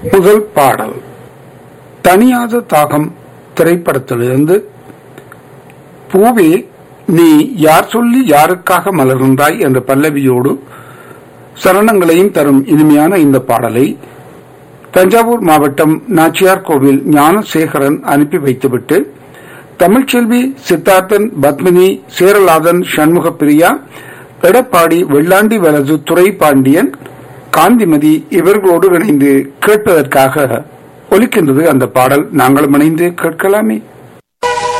முதல் பாடல் தனியாத தாகம் திரைப்படத்திலிருந்து பூவே நீ யார் சொல்லி யாருக்காக மலர்ந்தாய் என்ற பல்லவியோடு சரணங்களையும் தரும் இனிமையான இந்த பாடலை தஞ்சாவூர் மாவட்டம் நாச்சியார் கோவில் ஞானசேகரன் அனுப்பி வைத்துவிட்டு தமிழ்ச்செல்வி சித்தார்த்தன் பத்மினி சேரலாதன் சண்முக பிரியா எடப்பாடி வெள்ளாண்டி வலது துறை பாண்டியன் காந்திமதி இவர்களோடு இணைந்து கேட்பதற்காக ஒலிக்கின்றது அந்த பாடல் நாங்களும் இணைந்து கேட்கலாமே